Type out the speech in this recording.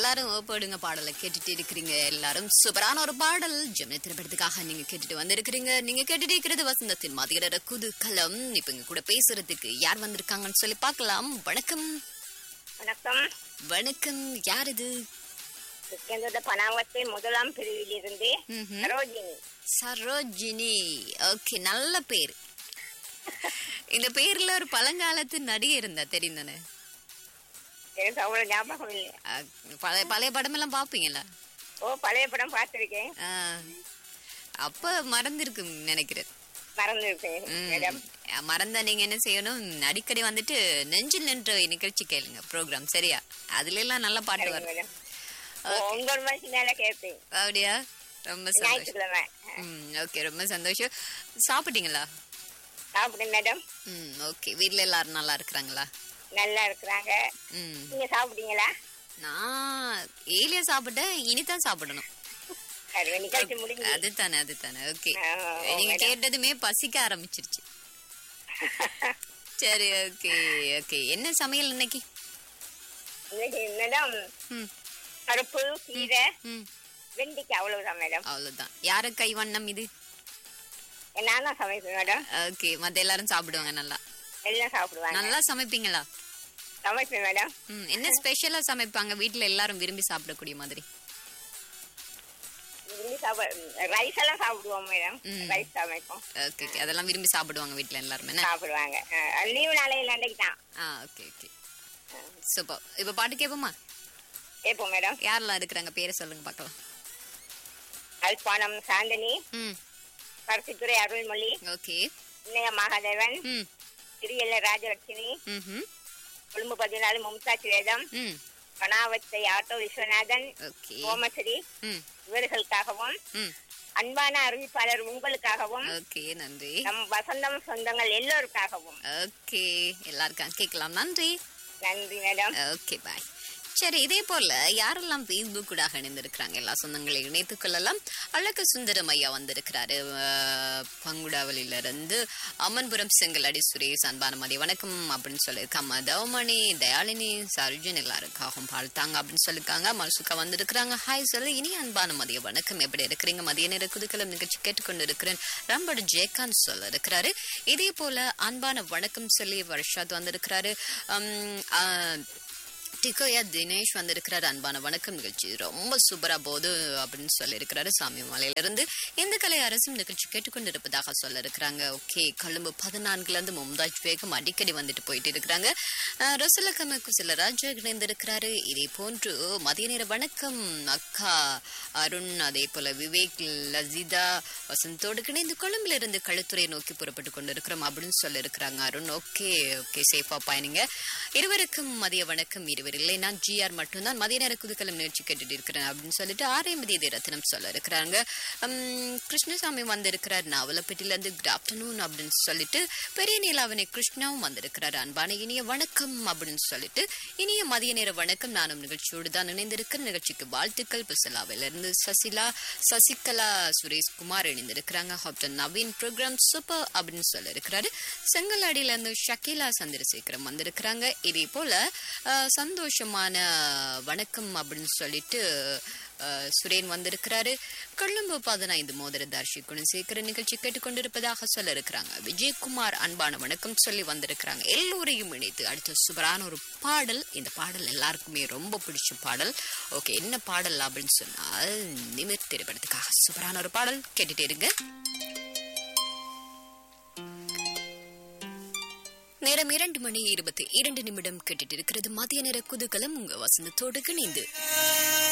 எல்லாரும் போடுங்க பாடலை கேட்டுட்டு இருக்கிறீங்க எல்லாரும் சூப்பரான ஒரு பாடல் ஜெமினி திரைப்படத்துக்காக நீங்க கேட்டுட்டு வந்திருக்கிறீங்க நீங்க கேட்டுட்டு இருக்கிறது வசந்தத்தின் மதியர குதூகலம் இப்ப இங்க கூட பேசுறதுக்கு யார் வந்திருக்காங்கன்னு சொல்லி பார்க்கலாம் வணக்கம் வணக்கம் வணக்கம் யார் இது கிருஷ்ணதோட பனாவத்தை முதலாம் பிரிவிலிருந்து ம்ஹும். சரோஜினி சரோஜினி ஓகே நல்ல பேர் இந்த பேர்ல ஒரு பழங்காலத்து நடிகை இருந்தா தெரியும் தானே எனக்கு அவ்வளவு ஞாபகம் இல்லை அஹ், பழைய பழைய படமெல்லாம் பாப்பீங்களா ஓ பழைய படம் பார்த்திருக்கேன் ஆஹ், அப்ப மறந்திருக்கும் நினைக்கிறேன் மறந்துருக்கேன் ம். மேடம் மறந்தா நீங்க என்ன செய்யணும் அடிக்கடி வந்துட்டு நெஞ்சில் நின்ற நிகழ்ச்சி கேளுங்க ப்ரோக்ராம் சரியா அதுல எல்லாம் நல்ல பாட்டு சரிங்க வரும் மேடம் ஓ, ஒன்பது மணிக்கு மேல கேட்பேன் அப்படியா ரொம்ப சந்தோஷம் ஞாயிற்றுக்கிழமை ம் ஓகே ரொம்ப சந்தோஷம் சாப்பிட்டீங்களா சாப்பிடுங்க மேடம் ம் ஓகே வீட்ல எல்லாரும் நல்லா இருக்கிறாங்களா நல்லா இருக்கிறாங்க ம் நீங்க சாப்பிட்டீங்களா நான் ஏலியா சாப்பிட்டேன் இனிதான் சாப்பிடணும் சரி நிகழ்ச்சி முடிஞ்சு அதுதானே அதுதானே ஓகே ஆ, ஓ, நீங்க மேடம். கேட்டதுமே பசிக்க ஆரம்பிச்சிருச்சு சரி ஓகே ஓகே என்ன சமையல் இன்னைக்கு இன்னைக்கு மேடம் ம் பருப்பு கீரை ம் வெண்டிக்காய் அவ்வளவுதான் மேடம் அவ்வளவுதான் யாரு கைவண்ணம் இது நான் தான் சமைப்பேன் மேடம் ஓகே மத்த எல்லாரும் சாப்பிடுவாங்க நல்லா எல்லாம் சாப்பிடுவாங்க நல்லா சமைப்பீங்களா சமைப்பேன் மேடம் ம் என்ன ஸ்பெஷலா சமைப்பாங்க வீட்ல எல்லாரும் விரும்பி சாப்பிடக்கூடிய மாதிரி விரும்பி சாப்பிட ரைஸ் எல்லாம் சாப்பிடுவோம் மேடம் ம். ரைஸ் சமைப்போம் ஓகே ஓகே அதெல்லாம் விரும்பி சாப்பிடுவாங்க வீட்ல எல்லாரும் என்ன சாப்பிடுவாங்க லீவு நாளையில் அன்றைக்கு தான் ஆ ஓகே ஓகே சூப்பர் இப்போ பாட்டு கேட்போமா கேட்போம் மேடம் யாரெல்லாம் இருக்கிறாங்க பேரை சொல்லுங்க பார்க்கலாம் அல்பானம் சாந்தினி ம் பருத்தித்துறை அருள்மொழி ஓகே இன்னைய மகாதேவன் ம் திரியல்ல ராஜலட்சுமி ம் கொழும்பு பதினாலு மும்தாஜ் வேதம் ம் பனாவத்தை ஆட்டோ விஸ்வநாதன் ஓகே கோமஸ்ரீ ம் இவர்களுக்காகவும் ம் அன்பான அறிவிப்பாளர் உங்களுக்காகவும் ஓகே நன்றி நம் வசந்தம் சொந்தங்கள் எல்லோருக்காகவும் ஓகே எல்லாருக்கும் கேட்கலாம் நன்றி நன்றி மேடம் ஓகே பாய் சரி இதே போல யாரெல்லாம் ஃபேஸ்புக் கூட இணைந்திருக்கிறாங்க எல்லா சொந்தங்களை இணைத்துக் கொள்ளலாம் அழகு சுந்தரம் ஐயா வந்திருக்கிறாரு அஹ், பங்குடாவலில இருந்து அம்மன்புரம் செங்கலடி சுரேஷ் அன்பான மதிய வணக்கம் அப்படின்னு சொல்லியிருக்காங்க தவமணி தயாளினி சர்ஜன் எல்லாருக்காகவும் வாழ்த்தாங்க அப்படின்னு சொல்லியிருக்காங்க மல்சுக்கா வந்திருக்கிறாங்க ஹாய் சொல்லி இனி அன்பான மதிய வணக்கம் எப்படி இருக்கிறீங்க மதிய நேர குதுக்கலம் நிகழ்ச்சி கேட்டுக்கொண்டு இருக்கிறேன் ரம்படு ஜெயகாந்த் சொல்ல இருக்கிறாரு இதே போல அன்பான வணக்கம் சொல்லி வருஷாத் வந்திருக்கிறாரு உம், ஆஹ், டிகோயா தினேஷ் வந்திருக்கிறாரு அன்பான வணக்கம் நிகழ்ச்சி ரொம்ப சூப்பரா போகுது அப்படின்னு சொல்லியிருக்கிறாரு சாமி மலையில இருந்து இந்த கலை அரசும் நிகழ்ச்சி கேட்டுக்கொண்டு இருப்பதாக சொல்ல இருக்கிறாங்க ஓகே கொழும்பு பதினான்குல இருந்து மும்தாஜ் பேகம் அடிக்கடி வந்துட்டு போயிட்டு இருக்கிறாங்க ரசுலக்கமக்கு சில ராஜா இணைந்திருக்கிறாரு இதே போன்று மதிய நேர வணக்கம் அக்கா அருண் அதே போல விவேக் லசிதா வசந்தோடு இணைந்து கொழும்புல இருந்து களுத்துறை நோக்கி புறப்பட்டு கொண்டிருக்கிறோம் அப்படின்னு சொல்லியிருக்கிறாங்க அருண் ஓகே ஓகே சேஃபா பயணிங்க இருவருக்கும் மதிய வணக்கம் இருவர் இல்லை நான் ஜிஆர் மட்டும்தான் மதிய நேர குதுக்கலம் நிகழ்ச்சி கேட்டுட்டு இருக்கிறேன் அப்படின்னு சொல்லிட்டு ஆரியமதி ரத்னம் சொல்ல இருக்கிறாங்க உம், கிருஷ்ணசாமி வந்திருக்கிறார் நாவலப்பட்டில இருந்து குட் ஆஃப்டர்நூன் அப்படின்னு சொல்லிட்டு பெரிய நீலாவணி கிருஷ்ணாவும் வந்திருக்கிறார் அன்பான இனிய வணக்கம் அப்படின்னு சொல்லிட்டு இனிய மதிய நேர வணக்கம் நானும் நிகழ்ச்சியோடு தான் இணைந்திருக்கிற நிகழ்ச்சிக்கு வாழ்த்துக்கள் புசலாவில இருந்து சசிலா சசிகலா சுரேஷ்குமார் இணைந்திருக்கிறாங்க ஹாப்டன் நவீன் ப்ரோக்ராம் சூப்பர் அப்படின்னு சொல்லியிருக்கிறாரு செங்கலாடியில இருந்து ஷக்கீலா சந்திரசேகரம் வந்திருக்கிறாங்க இதே போல அஹ், சந்தோஷமான வணக்கம் அப்படின்னு சொல்லிட்டு அஹ், சுரேன் வந்திருக்கிறாரு கொழும்பு பதினைந்து மோதிர தர்ஷி குணசேகர நிகழ்ச்சி கேட்டுக்கொண்டிருப்பதாக சொல்ல இருக்கிறாங்க விஜயகுமார் அன்பான வணக்கம் சொல்லி வந்திருக்கிறாங்க எல்லோரையும் இணைத்து அடுத்த சூப்பரான ஒரு பாடல் இந்த பாடல் எல்லாருக்குமே ரொம்ப பிடிச்ச பாடல் ஓகே என்ன பாடல் அப்படின்னு சொன்னால் நிமிர் திரைப்படத்துக்காக சூப்பரான ஒரு பாடல் கேட்டுட்டே இருங்க நேரம் இரண்டு மணி இருபத்தி இரண்டு நிமிடம் கேட்டுட்டு இருக்கிறது மதிய நேர குதூகலம் உங்க வசந்தத்தோடு இணைந்து